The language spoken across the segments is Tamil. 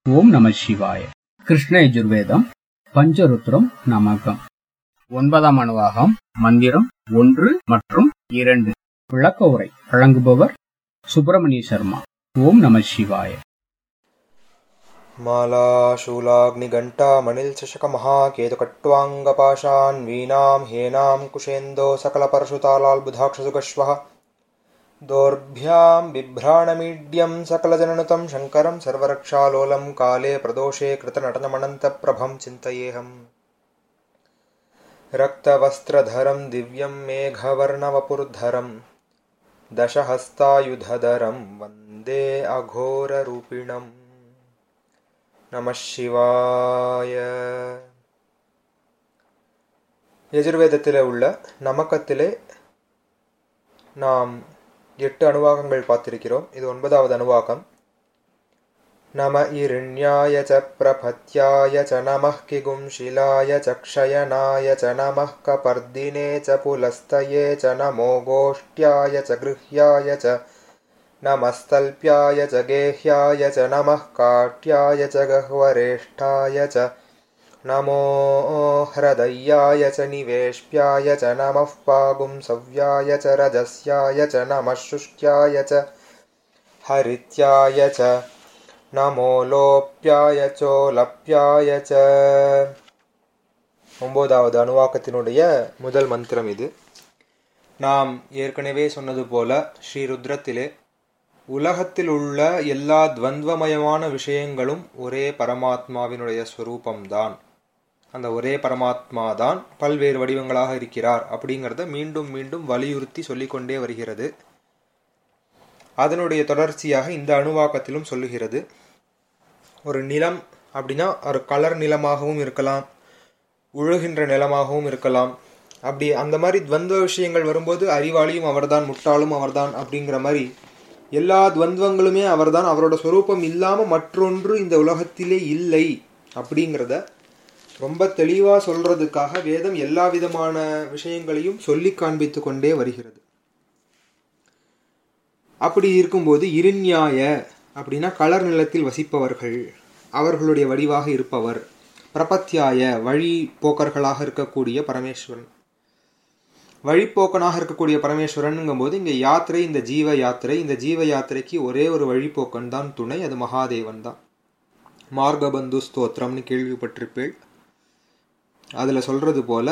ஓம் நம சிவாய கிருஷ்ண யஜுர்வேதம் பஞ்சருத்ரம் நமகம் ஒன்பதாம் அணுவாகம் மந்திரம் ஒன்று மற்றும் இரண்டு விளக்க உரை வழங்குபவர் சுப்பிரமணிய சர்மா ஓம் நம சிவாய मालाशूलाग्निघण्टामणिल्चषकमहाकेतुकट्वाङ्गपाशान् वीणां हेनां कुशेन्दो सकलपरशुतालाल्बुधाक्षसुगश्वः दोर्भ्यां बिभ्राणमीड्यं सकलजननुतं शङ्करं सर्वरक्षालोलं काले प्रदोषे कृतनटनमनन्तप्रभं चिन्तयेऽहम् रक्तवस्त्रधरं दिव्यं मेघवर्णवपुर्धरं दशहस्तायुधधरं वन्दे अघोररूपिणम् நம சிவாய எஜுர்வேதத்தில் உள்ள நமக்கத்திலே நாம் எட்டு அணுவாகங்கள் பார்த்திருக்கிறோம் இது ஒன்பதாவது அணுவாகம் நம இரண்யாய ச பிரபத்யாய ச நமः கிகும்ஷிலாய ச க்ஷயனாய ச நமः கபர்தினே ச புலஸ்தயே ச நமோ கோஷ்ட்யாய ச கிருஹ்யாய ச नमस्तल्प्याय च गेह्याय च नमः काट्याय च गह्वरेष्ठाय च नमो ह्रदय्याय च निवेश्याय च नमः पागुंसव्याय च रजस्याय च नमः शुष्ट्याय च हरित्याय च नमो लोप्याय चोलप्याय च ஒன்பதாவது அணுவாக்கத்தினுடைய முதல் மந்திரம் இது நாம் ஏற்கனவே சொன்னது போல ஸ்ரீ ருத்ரத்திலே உலகத்தில் உள்ள எல்லா துவந்தமயமான விஷயங்களும் ஒரே பரமாத்மாவினுடைய ஸ்வரூபம்தான் அந்த ஒரே பரமாத்மா தான் பல்வேறு வடிவங்களாக இருக்கிறார் அப்படிங்கிறத மீண்டும் மீண்டும் வலியுறுத்தி சொல்லிக்கொண்டே வருகிறது அதனுடைய தொடர்ச்சியாக இந்த அணுவாக்கத்திலும் சொல்லுகிறது ஒரு நிலம் அப்படின்னா ஒரு கலர் நிலமாகவும் இருக்கலாம் உழுகின்ற நிலமாகவும் இருக்கலாம் அப்படி அந்த மாதிரி துவந்த விஷயங்கள் வரும்போது அறிவாளியும் அவர்தான் முட்டாளும் அவர்தான் அப்படிங்கிற மாதிரி எல்லா துவந்தங்களுமே அவர்தான் அவரோட ஸ்வரூபம் இல்லாம மற்றொன்று இந்த உலகத்திலே இல்லை அப்படிங்கிறத ரொம்ப தெளிவா சொல்றதுக்காக வேதம் எல்லா விதமான விஷயங்களையும் சொல்லி காண்பித்து கொண்டே வருகிறது அப்படி இருக்கும்போது இருநியாய அப்படின்னா கலர் நிலத்தில் வசிப்பவர்கள் அவர்களுடைய வடிவாக இருப்பவர் பிரபத்தியாய வழி போக்கர்களாக இருக்கக்கூடிய பரமேஸ்வரன் வழிப்போக்கனாக இருக்கக்கூடிய பரமேஸ்வரனுங்கும் போது இங்க யாத்திரை இந்த ஜீவ யாத்திரை இந்த ஜீவ யாத்திரைக்கு ஒரே ஒரு வழிப்போக்கன் தான் துணை அது மகாதேவன் தான் மார்கபந்து ஸ்தோத்திரம்னு கேள்விப்பட்டிருப்பேள் அதுல சொல்றது போல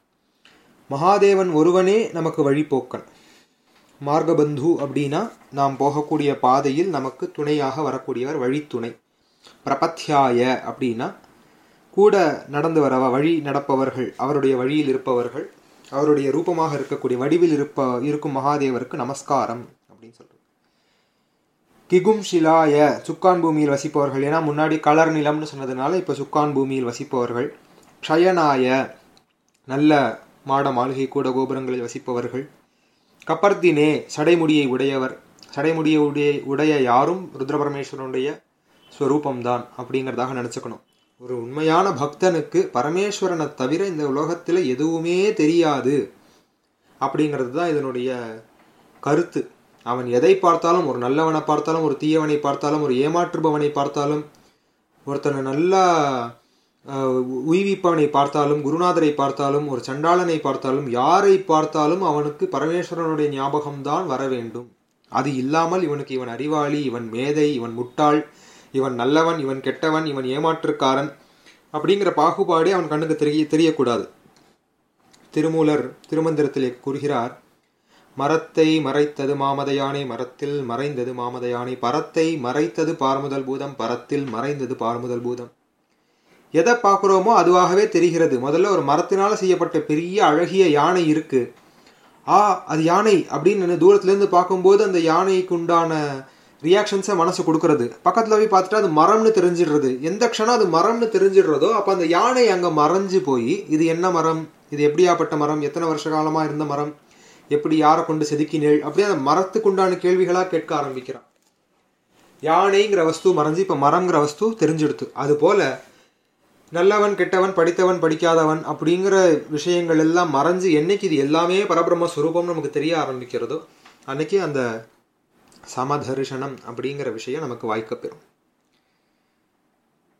மகாதேவன் ஒருவனே நமக்கு வழிப்போக்கன் மார்கபந்து அப்படின்னா நாம் போகக்கூடிய பாதையில் நமக்கு துணையாக வரக்கூடியவர் வழித்துணை பிரபத்யாய அப்படின்னா கூட நடந்து வரவ வழி நடப்பவர்கள் அவருடைய வழியில் இருப்பவர்கள் அவருடைய ரூபமாக இருக்கக்கூடிய வடிவில் இருப்ப இருக்கும் மகாதேவருக்கு நமஸ்காரம் அப்படின்னு சொல்றது கிகும் ஷிலாய சுக்கான் பூமியில் வசிப்பவர்கள் ஏன்னா முன்னாடி கலர் நிலம்னு சொன்னதுனால இப்ப சுக்கான் பூமியில் வசிப்பவர்கள் க்ஷயனாய நல்ல மாட மாளிகை கூட கோபுரங்களில் வசிப்பவர்கள் கப்பர்தினே சடைமுடியை உடையவர் சடைமுடியை உடைய உடைய யாரும் ருத்ரபரமேஸ்வரனுடைய ஸ்வரூபம்தான் அப்படிங்கிறதாக நினச்சிக்கணும் ஒரு உண்மையான பக்தனுக்கு பரமேஸ்வரனை தவிர இந்த உலகத்தில் எதுவுமே தெரியாது அப்படிங்கிறது தான் இதனுடைய கருத்து அவன் எதை பார்த்தாலும் ஒரு நல்லவனை பார்த்தாலும் ஒரு தீயவனை பார்த்தாலும் ஒரு ஏமாற்றுபவனை பார்த்தாலும் ஒருத்தனை நல்லா உய்விப்பவனை பார்த்தாலும் குருநாதரை பார்த்தாலும் ஒரு சண்டாளனை பார்த்தாலும் யாரை பார்த்தாலும் அவனுக்கு பரமேஸ்வரனுடைய ஞாபகம்தான் வர வேண்டும் அது இல்லாமல் இவனுக்கு இவன் அறிவாளி இவன் மேதை இவன் முட்டாள் இவன் நல்லவன் இவன் கெட்டவன் இவன் ஏமாற்றுக்காரன் அப்படிங்கிற பாகுபாடே அவன் கண்ணுக்கு தெரிய தெரியக்கூடாது திருமூலர் திருமந்திரத்திலே கூறுகிறார் மரத்தை மறைத்தது மாமதையானை மரத்தில் மறைந்தது மாமதையானை பரத்தை மறைத்தது பார்முதல் பூதம் பரத்தில் மறைந்தது பார்முதல் பூதம் எதை பார்க்குறோமோ அதுவாகவே தெரிகிறது முதல்ல ஒரு மரத்தினால செய்யப்பட்ட பெரிய அழகிய யானை இருக்கு ஆ அது யானை அப்படின்னு தூரத்துலேருந்து பார்க்கும்போது அந்த யானைக்கு உண்டான ரியாக்ஷன்ஸை மனசு கொடுக்கறது பக்கத்தில் போய் பார்த்துட்டு அது மரம்னு தெரிஞ்சிடுறது எந்த க்ஷணம் அது மரம்னு தெரிஞ்சிடுறதோ அப்போ அந்த யானை அங்கே மறைஞ்சு போய் இது என்ன மரம் இது எப்படியாப்பட்ட மரம் எத்தனை வருஷ காலமாக இருந்த மரம் எப்படி யாரை கொண்டு செதுக்கினேள் அப்படியே அந்த மரத்துக்கு உண்டான கேள்விகளாக கேட்க ஆரம்பிக்கிறான் யானைங்கிற வஸ்து மறைஞ்சு இப்போ மரம்ங்கிற வஸ்து தெரிஞ்சிடுத்து அது போல நல்லவன் கெட்டவன் படித்தவன் படிக்காதவன் அப்படிங்கிற விஷயங்கள் எல்லாம் மறைஞ்சு என்னைக்கு இது எல்லாமே பரபிரம்ம சுரூபம் நமக்கு தெரிய ஆரம்பிக்கிறதோ அன்னைக்கு அந்த சமதர்ஷனம் அப்படிங்கிற விஷயம் நமக்கு வாய்க்கப்பெறும்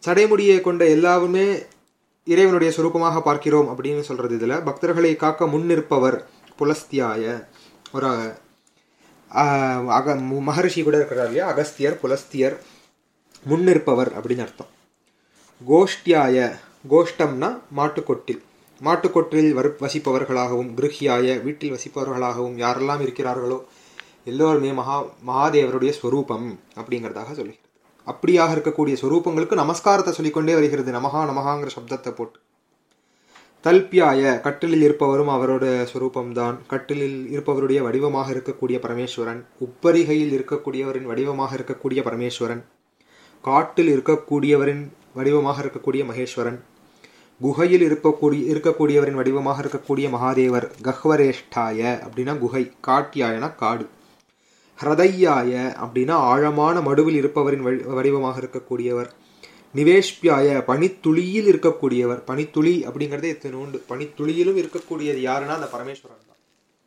சடைமுடியை கொண்ட எல்லாருமே இறைவனுடைய சுரூபமாக பார்க்கிறோம் அப்படின்னு சொல்றது இதுல பக்தர்களை காக்க முன்னிற்பவர் புலஸ்தியாய ஒரு ஆஹ், அக மு- மகரிஷி கூட இருக்கிறார் இல்லையா அகஸ்தியர் புலஸ்தியர் முன்னிற்பவர் அப்படின்னு அர்த்தம் கோஷ்டியாய கோஷ்டம்னா மாட்டுக்கொட்டில் மாட்டுக்கொட்டில் வரு வசிப்பவர்களாகவும் கிருஹியாய வீட்டில் வசிப்பவர்களாகவும் யாரெல்லாம் இருக்கிறார்களோ எல்லோருமே மகா மகாதேவருடைய ஸ்வரூபம் அப்படிங்கிறதாக சொல்லுகிறது அப்படியாக இருக்கக்கூடிய ஸ்வரூபங்களுக்கு நமஸ்காரத்தை சொல்லிக்கொண்டே வருகிறது நமஹா நமஹாங்கிற சப்தத்தை போட்டு தல்பியாய கட்டிலில் இருப்பவரும் அவரோட ஸ்வரூபம்தான் கட்டிலில் இருப்பவருடைய வடிவமாக இருக்கக்கூடிய பரமேஸ்வரன் உப்பரிகையில் இருக்கக்கூடியவரின் வடிவமாக இருக்கக்கூடிய பரமேஸ்வரன் காட்டில் இருக்கக்கூடியவரின் வடிவமாக இருக்கக்கூடிய மகேஸ்வரன் குகையில் இருக்கக்கூடிய இருக்கக்கூடியவரின் வடிவமாக இருக்கக்கூடிய மகாதேவர் கஹ்வரேஷ்டாய அப்படின்னா குகை காட்டியாயனா காடு ஹிரதையாய அப்படின்னா ஆழமான மடுவில் இருப்பவரின் வடி- வடிவமாக இருக்கக்கூடியவர் நிவேஷ்பியாய பனித்துளியில் இருக்கக்கூடியவர் பனித்துளி அப்படிங்கிறதே இத்தனோண்டு பனித்துளியிலும் இருக்கக்கூடியது யாருன்னா அந்த பரமேஸ்வரன் தான்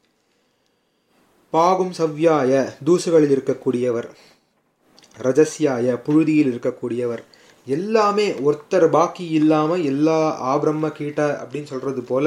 பாகும் சவ்யாய தூசுகளில் இருக்கக்கூடியவர் ரஜஸ்யாய புழுதியில் இருக்கக்கூடியவர் எல்லாமே ஒருத்தர் பாக்கி இல்லாம எல்லா ஆபிரம்ம கீட்ட அப்படின்னு சொல்றது போல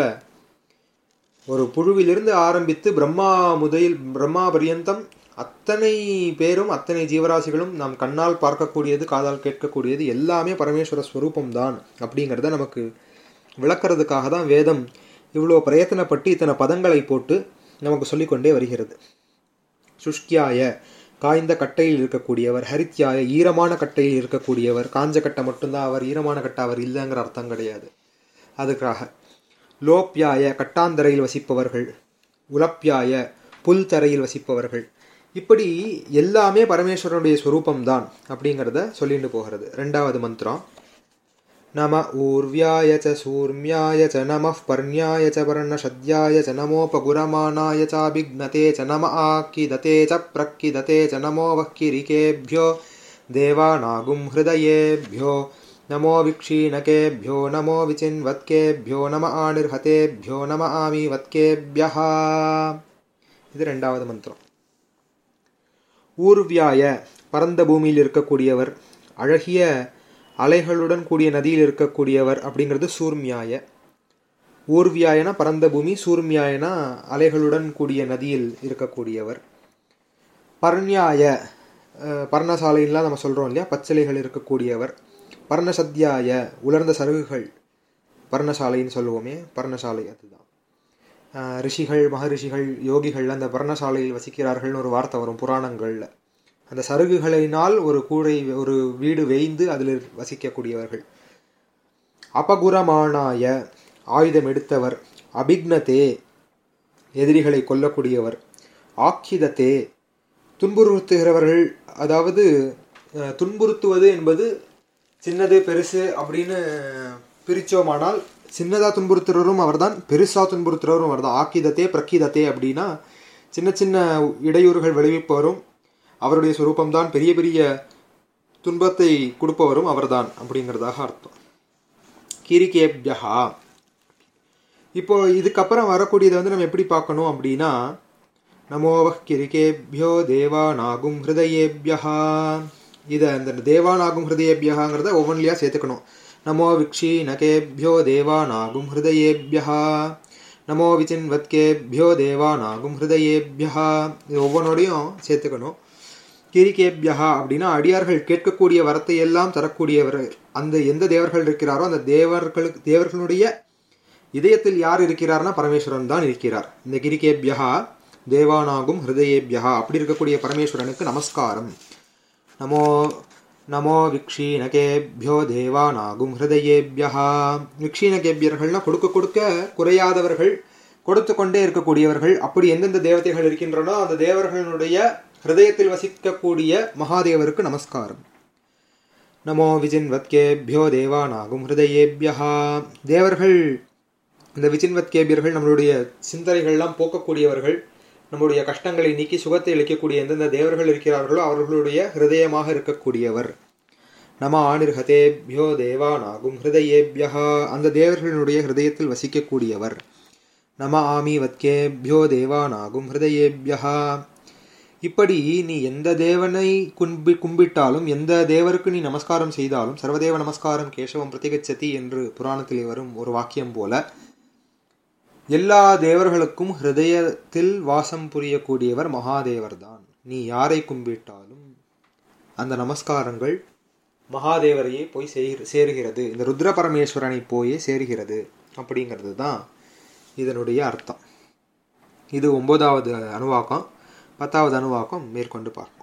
ஒரு புழுவிலிருந்து ஆரம்பித்து பிரம்மா முதலில் பிரம்மா பரியந்தம் அத்தனை பேரும் அத்தனை ஜீவராசிகளும் நாம் கண்ணால் பார்க்கக்கூடியது காதால் கேட்கக்கூடியது எல்லாமே பரமேஸ்வர ஸ்வரூபம் தான் அப்படிங்கிறத நமக்கு விளக்குறதுக்காக தான் வேதம் இவ்வளோ பிரயத்தனப்பட்டு இத்தனை பதங்களை போட்டு நமக்கு சொல்லிக்கொண்டே வருகிறது சுஷ்கியாய காய்ந்த கட்டையில் இருக்கக்கூடியவர் ஹரித்யாய ஈரமான கட்டையில் இருக்கக்கூடியவர் காஞ்ச கட்டை மட்டும்தான் அவர் ஈரமான கட்டை அவர் இல்லைங்கிற அர்த்தம் கிடையாது அதுக்காக லோப்யாய கட்டாந்தரையில் வசிப்பவர்கள் உலப்யாய புல் தரையில் வசிப்பவர்கள் இப்படி எல்லாமே பரமேஸ்வரனுடைய ஸ்வரூபம்தான் அப்படிங்கிறத சொல்லிட்டு போகிறது ரெண்டாவது மந்திரம் நம ஊர்வியாய ச சூர்மியாய ச நம பர்ணியாய ச பர்ணஷத்யாய ச நமோபகுரமானாய சாபிக்னதே ச நம ஆக்கிததே ச பிரக்கிததே ச நமோ வக்கிரிகேभ्यो देवानागुं हृदयेभ्यो नमो विक्षीणकेभ्यो नमो विचिन्वत्केभ्यो नम आनिर्हतेभ्यो नम आमीवत्केभ्यः இது ரெண்டாவது மந்திரம் ஊர்வியாய பரந்த பூமியில் இருக்கக்கூடியவர் அழகிய அலைகளுடன் கூடிய நதியில் இருக்கக்கூடியவர் அப்படிங்கிறது சூர்மியாய ஊர்வியாயனா பரந்த பூமி சூர்மியாயனா அலைகளுடன் கூடிய நதியில் இருக்கக்கூடியவர் பர்ணியாய அஹ், பர்ணசாலைன்லாம் நம்ம சொல்கிறோம் இல்லையா பச்சிலைகள் இருக்கக்கூடியவர் பர்ணசத்யாய உலர்ந்த சருகுகள் பர்ணசாலைன்னு சொல்லுவோமே பர்ணசாலை அதுதான் அஹ், ரிஷிகள் மகரிஷிகள் யோகிகள் அந்த பர்ணசாலையில் வசிக்கிறார்கள்னு ஒரு வார்த்தை வரும் புராணங்களில் அந்த சருகுகளினால் ஒரு கூடை ஒரு வீடு வேய்ந்து அதில் வசிக்கக்கூடியவர்கள் அபகுரமானாய ஆயுதம் எடுத்தவர் அபிக்னதே எதிரிகளை கொல்லக்கூடியவர் ஆக்கிதத்தே துன்புறுத்துகிறவர்கள் அதாவது அஹ், துன்புறுத்துவது என்பது சின்னது பெருசு அப்படின்னு பிரிச்சோமானால் சின்னதா துன்புறுத்துறவரும் அவர்தான் பெருசா துன்புறுத்துறவரும் அவர்தான் ஆக்கிதத்தே பிரக்கிதத்தே அப்படின்னா சின்ன சின்ன இடையூறுகள் விளைவிப்பவரும் அவருடைய சுரூபம்தான் பெரிய பெரிய துன்பத்தை கொடுப்பவரும் அவர்தான் அப்படிங்கிறதாக அர்த்தம் கிரிகேப்யஹா இப்போ இதுக்கப்புறம் வரக்கூடியதை வந்து நம்ம எப்படி பார்க்கணும் அப்படின்னா நமோவஹ் கிரிகேபியோ தேவானாகும் ஹிருதயேபியா இதை அந்த தேவானாகும் ஹிருதயேபியகாங்கிறத ஒவ்வொன்றிலையா சேர்த்துக்கணும் நமோ விக்ஷீனகேபியோ தேவானாகும் ஹிருதயேபியா நமோ விசின்வத்கேபியோ தேவானாகும் ஹிருதயேபியா இது ஒவ்வொன்றோடையும் சேர்த்துக்கணும் கிரிகேபியா அப்படின்னா அடியார்கள் கேட்கக்கூடிய வரத்தை எல்லாம் தரக்கூடியவர் அந்த எந்த தேவர்கள் இருக்கிறாரோ அந்த தேவர்களுக்கு தேவர்களுடைய இதயத்தில் யார் இருக்கிறார்னா பரமேஸ்வரன் தான் இருக்கிறார் இந்த கிரிகேபியா தேவானாகும் ஹிருதயேபியா அப்படி இருக்கக்கூடிய பரமேஸ்வரனுக்கு நமஸ்காரம் நமோ நமோ விக்ஷீனகேபியோ தேவானாகும் ஹிருதயேபியா விக்ஷீனகேபியர்கள்னா கொடுக்க கொடுக்க குறையாதவர்கள் கொடுத்து கொண்டே இருக்கக்கூடியவர்கள் அப்படி எந்தெந்த தேவதைகள் இருக்கின்றனோ அந்த தேவர்களுடைய ஹிருதயத்தில் வசிக்கக்கூடிய மகாதேவருக்கு நமஸ்காரம் நமோ விஜின்வத்கேபியோ தேவானாகும் ஹிருதயேபியா தேவர்கள் இந்த விஜின்வத்கேபியர்கள் நம்மளுடைய சிந்தனைகள்லாம் போக்கக்கூடியவர்கள் நம்முடைய கஷ்டங்களை நீக்கி சுகத்தை அளிக்கக்கூடிய எந்தெந்த தேவர்கள் இருக்கிறார்களோ அவர்களுடைய ஹிருதயமாக இருக்கக்கூடியவர் நம ஆனிர்ஹதேபியோ தேவானாகும் ஹிருதயேபியா அந்த தேவர்களுடைய ஹிருதயத்தில் வசிக்கக்கூடியவர் நம ஆமி வத்கேபியோ தேவானாகும் ஹிருதயேபியா இப்படி நீ எந்த தேவனை கும்பி கும்பிட்டாலும் எந்த தேவருக்கு நீ நமஸ்காரம் செய்தாலும் சர்வதேவ நமஸ்காரம் கேசவம் பிரதிகச்சதி என்று புராணத்திலே வரும் ஒரு வாக்கியம் போல எல்லா தேவர்களுக்கும் ஹிருதயத்தில் வாசம் புரியக்கூடியவர் மகாதேவர் தான் நீ யாரை கும்பிட்டாலும் அந்த நமஸ்காரங்கள் மகாதேவரையே போய் சேர் சேருகிறது இந்த ருத்ர பரமேஸ்வரனை போயே சேருகிறது அப்படிங்கிறது தான் இதனுடைய அர்த்தம் இது ஒன்பதாவது அணுவாக்கம் பத்தாவது அணுவாக்கம் மேற்கொண்டு பார்ப்போம்